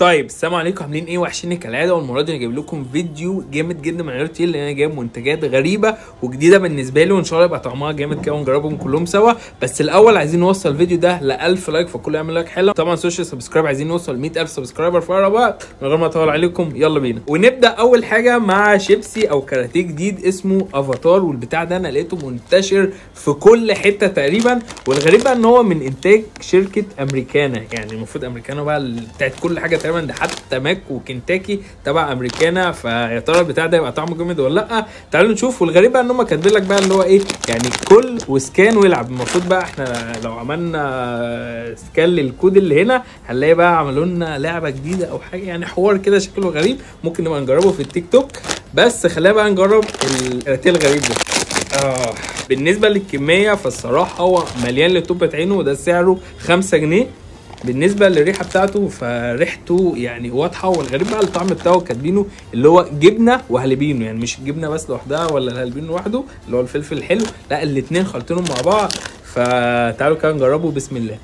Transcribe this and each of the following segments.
طيب السلام عليكم عاملين ايه وحشيني كالعاده والمره دي انا جايب لكم فيديو جامد جدا من عيار تيل لان انا جايب منتجات غريبه وجديده بالنسبه لي وان شاء الله يبقى طعمها جامد كده ونجربهم كلهم سوا بس الاول عايزين نوصل الفيديو ده ل 1000 لايك فكله يعمل لايك حلو طبعا سوشيال سبسكرايب عايزين نوصل 100000 سبسكرايبر في اقرب وقت من غير ما اطول عليكم يلا بينا ونبدا اول حاجه مع شيبسي او كاراتيه جديد اسمه افاتار والبتاع ده انا لقيته منتشر في كل حته تقريبا والغريب بقى ان هو من انتاج شركه امريكانا يعني المفروض امريكانا بقى ال- بتاعت كل حاجه تقريبا ده حتى ماك وكنتاكي تبع امريكانا فيا ترى البتاع ده يبقى طعمه جامد ولا لا تعالوا نشوف والغريب بقى ان هم كاتبين لك بقى اللي هو ايه يعني كل وسكان والعب المفروض بقى احنا لو عملنا سكان للكود اللي هنا هنلاقي بقى عملوا لنا لعبه جديده او حاجه يعني حوار كده شكله غريب ممكن نبقى نجربه في التيك توك بس خلينا بقى نجرب الكاراتيه الغريب ده آه. بالنسبه للكميه فالصراحه هو مليان لتوبة عينه وده سعره 5 جنيه بالنسبه للريحه بتاعته فريحته يعني واضحه والغريب بقى الطعم بتاعه كاتبينه اللي هو جبنه وهالبينو يعني مش الجبنه بس لوحدها ولا الهالبينو لوحده اللي هو الفلفل الحلو لا الاثنين خلطينهم مع بعض فتعالوا كده نجربه بسم الله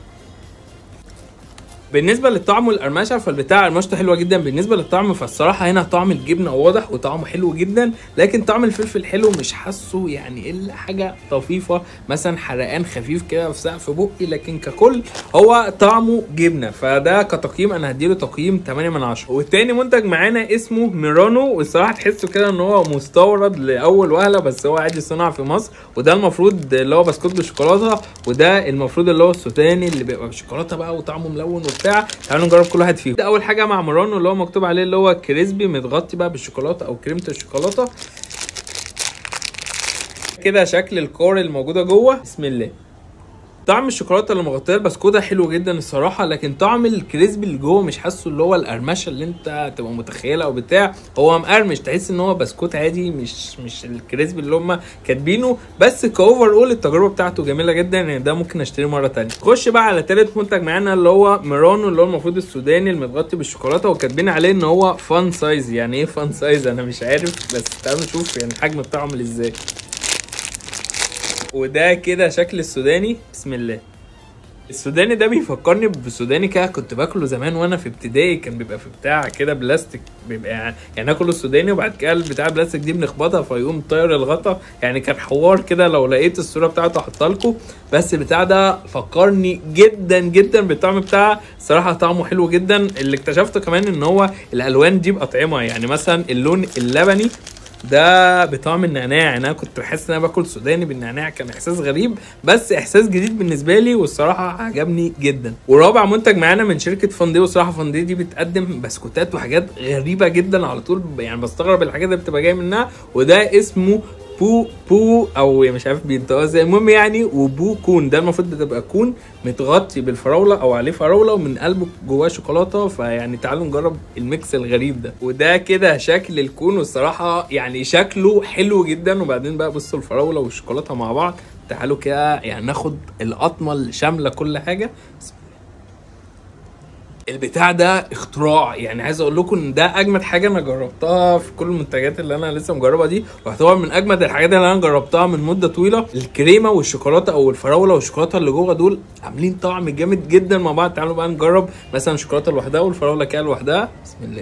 بالنسبه للطعم والقرمشه فالبتاع قرمشته حلوه جدا بالنسبه للطعم فالصراحه هنا طعم الجبنه واضح وطعمه حلو جدا لكن طعم الفلفل حلو مش حاسه يعني الا حاجه طفيفه مثلا حرقان خفيف كده في سقف بقي لكن ككل هو طعمه جبنه فده كتقييم انا هديله تقييم 8 من 10 والتاني منتج معانا اسمه ميرانو والصراحه تحسه كده ان هو مستورد لاول وهله بس هو عادي صنع في مصر وده المفروض اللي هو بسكوت بالشوكولاته وده المفروض اللي هو السوداني اللي بيبقى بالشوكولاته بقى وطعمه ملون وبتاع تعالوا نجرب كل واحد فيهم ده اول حاجه مع ميرانو اللي هو مكتوب عليه اللي هو كريسبي متغطي بقى بالشوكولاته او كريمه الشوكولاته كده شكل الكور الموجوده جوه بسم الله طعم الشوكولاته اللي مغطيه البسكوته حلو جدا الصراحه لكن طعم الكريسبي اللي جوه مش حاسه اللي هو القرمشه اللي انت تبقى متخيلها او بتاع هو مقرمش تحس ان هو بسكوت عادي مش مش الكريسبي اللي هم كاتبينه بس كاوفر اول التجربه بتاعته جميله جدا يعني ده ممكن اشتريه مره تانية خش بقى على تالت منتج معانا اللي هو ميرانو اللي هو المفروض السوداني المتغطي بالشوكولاته وكاتبين عليه ان هو فان سايز يعني ايه فان سايز انا مش عارف بس تعالوا نشوف يعني الحجم بتاعه عامل ازاي وده كده شكل السوداني بسم الله السوداني ده بيفكرني بسوداني كده كنت باكله زمان وانا في ابتدائي كان بيبقى في بتاع كده بلاستيك بيبقى يعني, يعني ناكل السوداني وبعد كده البتاع البلاستيك دي بنخبطها فيقوم طاير الغطا يعني كان حوار كده لو لقيت الصوره بتاعته احطها لكم بس البتاع ده فكرني جدا جدا بالطعم بتاعه صراحه طعمه حلو جدا اللي اكتشفته كمان ان هو الالوان دي باطعمه يعني مثلا اللون اللبني ده بطعم النعناع يعني انا كنت بحس ان انا باكل سوداني بالنعناع كان احساس غريب بس احساس جديد بالنسبه لي والصراحه عجبني جدا ورابع منتج معانا من شركه فاندي والصراحه فاندي دي بتقدم بسكوتات وحاجات غريبه جدا على طول يعني بستغرب الحاجات اللي بتبقى جايه منها وده اسمه بو بو او مش عارف بينطقها ازاي المهم يعني وبو كون ده المفروض بتبقى كون متغطي بالفراوله او عليه فراوله ومن قلبه جواه شوكولاته فيعني تعالوا نجرب الميكس الغريب ده وده كده شكل الكون والصراحه يعني شكله حلو جدا وبعدين بقى بصوا الفراوله والشوكولاته مع بعض تعالوا كده يعني ناخد القطمه الشامله كل حاجه بسم البتاع ده اختراع يعني عايز اقول لكم ان ده اجمد حاجه انا جربتها في كل المنتجات اللي انا لسه مجربها دي ويعتبر من اجمد الحاجات اللي انا جربتها من مده طويله الكريمه والشوكولاته او الفراوله والشوكولاته اللي جوه دول عاملين طعم جامد جدا مع بعض تعالوا بقى نجرب مثلا الشوكولاته لوحدها والفراوله كده لوحدها بسم الله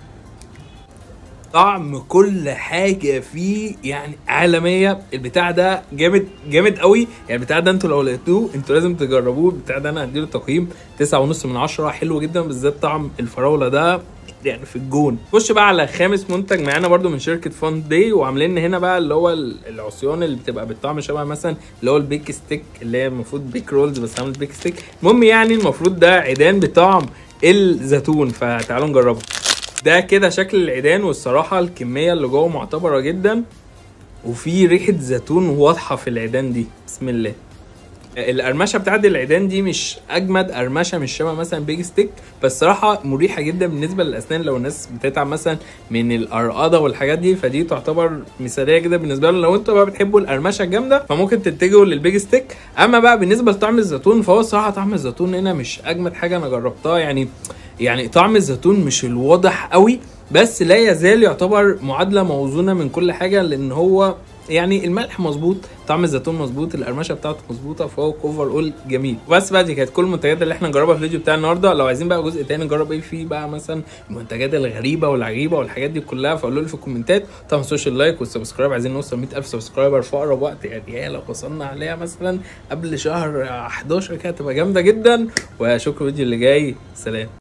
طعم كل حاجه فيه يعني عالميه البتاع ده جامد جامد قوي يعني البتاع ده انتوا لو لقيتوه انتوا لازم تجربوه البتاع ده انا هديله تقييم تسعة ونص من عشرة حلو جدا بالذات طعم الفراوله ده يعني في الجون خش بقى على خامس منتج معانا برده من شركه فان دي وعاملين هنا بقى اللي هو العصيان اللي بتبقى بالطعم شبه مثلا اللي هو البيك ستيك اللي هي المفروض بيك رولز بس عامل بيك ستيك المهم يعني المفروض ده عيدان بطعم الزيتون فتعالوا نجربه ده كده شكل العيدان والصراحة الكمية اللي جوه معتبرة جدا وفي ريحة زيتون واضحة في العيدان دي بسم الله القرمشه بتاعت العيدان دي مش اجمد قرمشه مش شبه مثلا بيج ستيك بس صراحه مريحه جدا بالنسبه للاسنان لو الناس بتتعب مثلا من القرقضه والحاجات دي فدي تعتبر مثاليه جدا بالنسبه لهم لو انتوا بقى بتحبوا القرمشه الجامده فممكن تتجهوا للبيج ستيك اما بقى بالنسبه لطعم الزيتون فهو الصراحه طعم الزيتون هنا مش اجمد حاجه انا جربتها يعني يعني طعم الزيتون مش الواضح قوي بس لا يزال يعتبر معادله موزونه من كل حاجه لان هو يعني الملح مظبوط طعم الزيتون مظبوط القرمشه بتاعته مظبوطه فهو اوفر اول جميل بس بقى دي كانت كل المنتجات اللي احنا نجربها في الفيديو بتاع النهارده لو عايزين بقى جزء تاني نجرب ايه فيه بقى مثلا المنتجات الغريبه والعجيبه والحاجات دي كلها فقولوا لي في الكومنتات طبعا السوشيال لايك والسبسكرايب عايزين نوصل 100000 سبسكرايبر في اقرب وقت يعني يا لو وصلنا عليها مثلا قبل شهر 11 كده تبقى جامده جدا واشوفكم الفيديو اللي جاي سلام